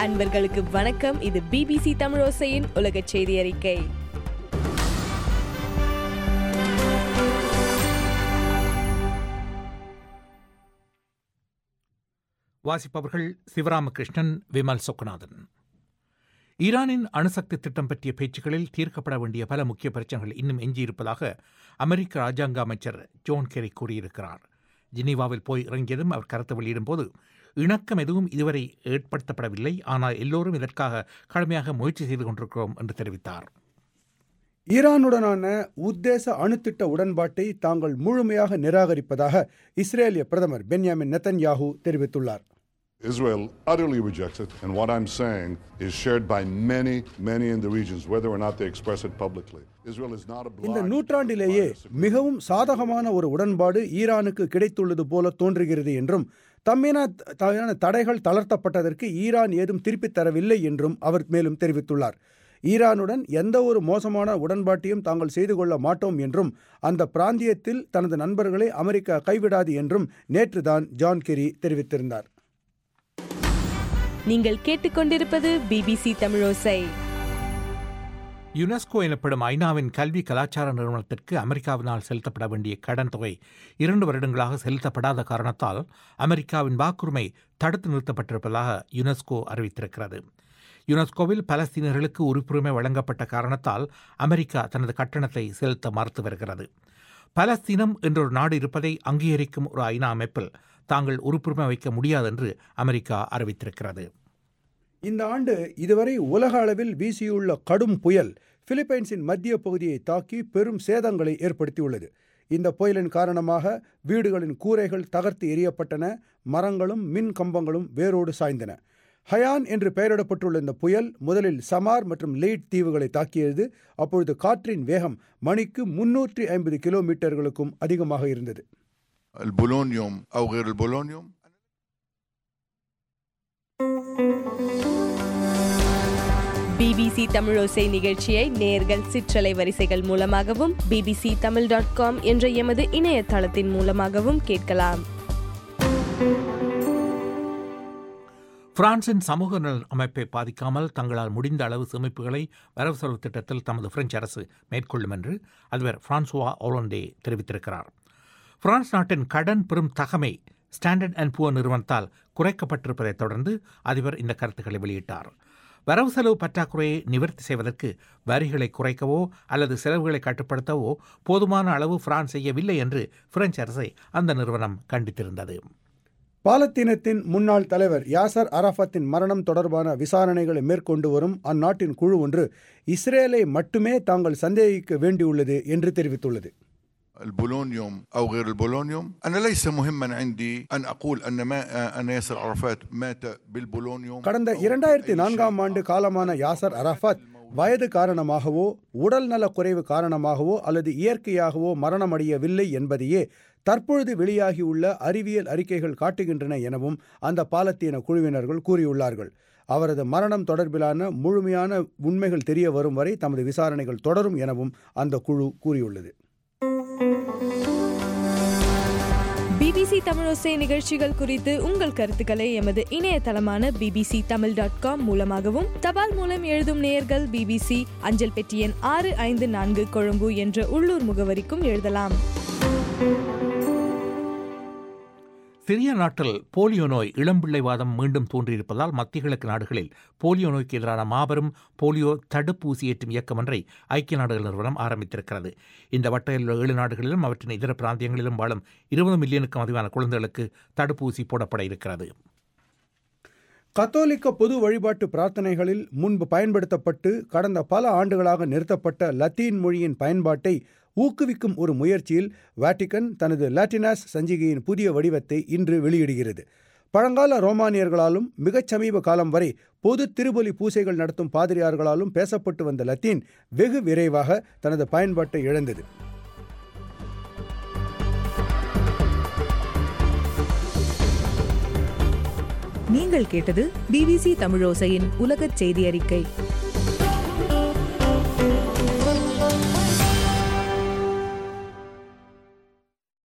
அன்பர்களுக்கு வணக்கம் இது பிபிசி தமிழோசையின் உலக செய்தி அறிக்கை வாசிப்பவர்கள் சிவராமகிருஷ்ணன் விமல் சொக்கநாதன் ஈரானின் அணுசக்தி திட்டம் பற்றிய பேச்சுக்களில் தீர்க்கப்பட வேண்டிய பல முக்கிய பிரச்சனைகள் இன்னும் எஞ்சியிருப்பதாக அமெரிக்க ராஜாங்க அமைச்சர் ஜோன் கெரி கூறியிருக்கிறார் ஜெனீவாவில் போய் இறங்கியதும் அவர் கருத்து வெளியிடும் போது இணக்கம் எதுவும் இதுவரை ஏற்படுத்தப்படவில்லை ஆனால் எல்லோரும் இதற்காக கடுமையாக முயற்சி செய்து கொண்டிருக்கிறோம் என்று தெரிவித்தார் ஈரானுடனான உத்தேச அணுத்திட்ட உடன்பாட்டை தாங்கள் முழுமையாக நிராகரிப்பதாக இஸ்ரேலிய பிரதமர் பென்யாமின் நெத்தன்யாஹூ தெரிவித்துள்ளார் Israel utterly rejects it, and what I'm saying is shared by many, many in the regions, whether or not they express it publicly. Israel is not இந்த obliged. நூற்றாண்டிலேயே மிகவும் சாதகமான ஒரு உடன்பாடு ஈரானுக்கு கிடைத்துள்ளது போல தோன்றுகிறது என்றும் தம்மின தமையான தடைகள் தளர்த்தப்பட்டதற்கு ஈரான் ஏதும் திருப்பித் தரவில்லை என்றும் அவர் மேலும் தெரிவித்துள்ளார் ஈரானுடன் எந்த ஒரு மோசமான உடன்பாட்டையும் தாங்கள் செய்து கொள்ள மாட்டோம் என்றும் அந்த பிராந்தியத்தில் தனது நண்பர்களை அமெரிக்கா கைவிடாது என்றும் நேற்றுதான் ஜான் கெரி தெரிவித்திருந்தார் நீங்கள் கேட்டுக்கொண்டிருப்பது பிபிசி தமிழோசை யுனெஸ்கோ எனப்படும் ஐநாவின் கல்வி கலாச்சார நிறுவனத்திற்கு அமெரிக்காவினால் செலுத்தப்பட வேண்டிய கடன் தொகை இரண்டு வருடங்களாக செலுத்தப்படாத காரணத்தால் அமெரிக்காவின் வாக்குரிமை தடுத்து நிறுத்தப்பட்டிருப்பதாக யுனெஸ்கோ அறிவித்திருக்கிறது யுனெஸ்கோவில் பலஸ்தீனர்களுக்கு உறுப்புரிமை வழங்கப்பட்ட காரணத்தால் அமெரிக்கா தனது கட்டணத்தை செலுத்த மறுத்து வருகிறது பலஸ்தீனம் என்றொரு நாடு இருப்பதை அங்கீகரிக்கும் ஒரு ஐநா அமைப்பில் தாங்கள் உறுப்புரிமை வைக்க முடியாது என்று அமெரிக்கா அறிவித்திருக்கிறது இந்த ஆண்டு இதுவரை உலக அளவில் வீசியுள்ள கடும் புயல் பிலிப்பைன்ஸின் மத்திய பகுதியை தாக்கி பெரும் சேதங்களை ஏற்படுத்தியுள்ளது இந்த புயலின் காரணமாக வீடுகளின் கூரைகள் தகர்த்து எரியப்பட்டன மரங்களும் மின் கம்பங்களும் வேரோடு சாய்ந்தன ஹயான் என்று பெயரிடப்பட்டுள்ள இந்த புயல் முதலில் சமார் மற்றும் லெய்ட் தீவுகளை தாக்கியது அப்பொழுது காற்றின் வேகம் மணிக்கு முன்னூற்றி ஐம்பது கிலோமீட்டர்களுக்கும் அதிகமாக இருந்தது البولونيوم او غير البولونيوم பிபிசி தமிழோசை நிகழ்ச்சியை நேர்கள் சிற்றலை வரிசைகள் மூலமாகவும் பிபிசி தமிழ் டாட் காம் என்ற எமது இணையதளத்தின் மூலமாகவும் கேட்கலாம் பிரான்சின் சமூக நல அமைப்பை பாதிக்காமல் தங்களால் முடிந்த அளவு சேமிப்புகளை வரவு செலவு திட்டத்தில் தமது பிரெஞ்சு அரசு மேற்கொள்ளும் என்று அதிபர் பிரான்சுவா ஓலண்டே தெரிவித்திருக்கிறார் பிரான்ஸ் நாட்டின் கடன் பெறும் தகமை ஸ்டாண்டர்ட் அண்ட் புவர் நிறுவனத்தால் குறைக்கப்பட்டிருப்பதைத் தொடர்ந்து அதிபர் இந்த கருத்துக்களை வெளியிட்டார் வரவு செலவு பற்றாக்குறையை நிவர்த்தி செய்வதற்கு வரிகளை குறைக்கவோ அல்லது செலவுகளை கட்டுப்படுத்தவோ போதுமான அளவு பிரான்ஸ் செய்யவில்லை என்று பிரெஞ்சு அரசை அந்த நிறுவனம் கண்டித்திருந்தது பாலத்தீனத்தின் முன்னாள் தலைவர் யாசர் அரஃபத்தின் மரணம் தொடர்பான விசாரணைகளை மேற்கொண்டு வரும் அந்நாட்டின் குழு ஒன்று இஸ்ரேலை மட்டுமே தாங்கள் சந்தேகிக்க வேண்டியுள்ளது என்று தெரிவித்துள்ளது البولونيوم او غير البولونيوم انا ليس مهما عندي ان اقول ان ما ان ياسر عرفات مات بالبولونيوم கடந்த أو இரண்டாயிரத்தி بأي நான்காம் شيء ஆண்டு آخر. காலமான யாசர் அரஃபாத் வயது காரணமாகவோ உடல் நலக் குறைவு காரணமாகவோ அல்லது இயற்கையாகவோ மரணமடையவில்லை என்பதையே தற்பொழுது வெளியாகியுள்ள அறிவியல் அறிக்கைகள் காட்டுகின்றன எனவும் அந்த பாலத்தீன குழுவினர்கள் கூறியுள்ளார்கள் அவரது மரணம் தொடர்பிலான முழுமையான உண்மைகள் தெரிய வரும் வரை தமது விசாரணைகள் தொடரும் எனவும் அந்த குழு கூறியுள்ளது பிபிசி தமிழோசை நிகழ்ச்சிகள் குறித்து உங்கள் கருத்துக்களை எமது இணையதளமான பிபிசி தமிழ் டாட் காம் மூலமாகவும் தபால் மூலம் எழுதும் நேயர்கள் பிபிசி அஞ்சல் பெட்டி எண் ஆறு ஐந்து நான்கு கொழும்பு என்ற உள்ளூர் முகவரிக்கும் எழுதலாம் சிறிய நாட்டில் போலியோ நோய் இளம்பிள்ளைவாதம் மீண்டும் தோன்றியிருப்பதால் மத்திய கிழக்கு நாடுகளில் போலியோ நோய்க்கு எதிரான மாபெரும் போலியோ தடுப்பூசி ஏற்றும் இயக்கம் ஒன்றை ஐக்கிய நாடுகள் நிறுவனம் ஆரம்பித்திருக்கிறது இந்த வட்டையில் உள்ள ஏழு நாடுகளிலும் அவற்றின் இதர பிராந்தியங்களிலும் வாழும் இருபது மில்லியனுக்கும் அதிகமான குழந்தைகளுக்கு தடுப்பூசி போடப்பட இருக்கிறது கத்தோலிக்க பொது வழிபாட்டு பிரார்த்தனைகளில் முன்பு பயன்படுத்தப்பட்டு கடந்த பல ஆண்டுகளாக நிறுத்தப்பட்ட லத்தீன் மொழியின் பயன்பாட்டை ஊக்குவிக்கும் ஒரு முயற்சியில் வாட்டிகன் தனது லாட்டினாஸ் சஞ்சிகையின் புதிய வடிவத்தை இன்று வெளியிடுகிறது பழங்கால ரோமானியர்களாலும் மிகச் சமீப காலம் வரை பொது திருபலி பூசைகள் நடத்தும் பாதிரியார்களாலும் பேசப்பட்டு வந்த லத்தீன் வெகு விரைவாக தனது பயன்பாட்டை இழந்தது நீங்கள் கேட்டது பிபிசி தமிழோசையின் உலகச் செய்தி அறிக்கை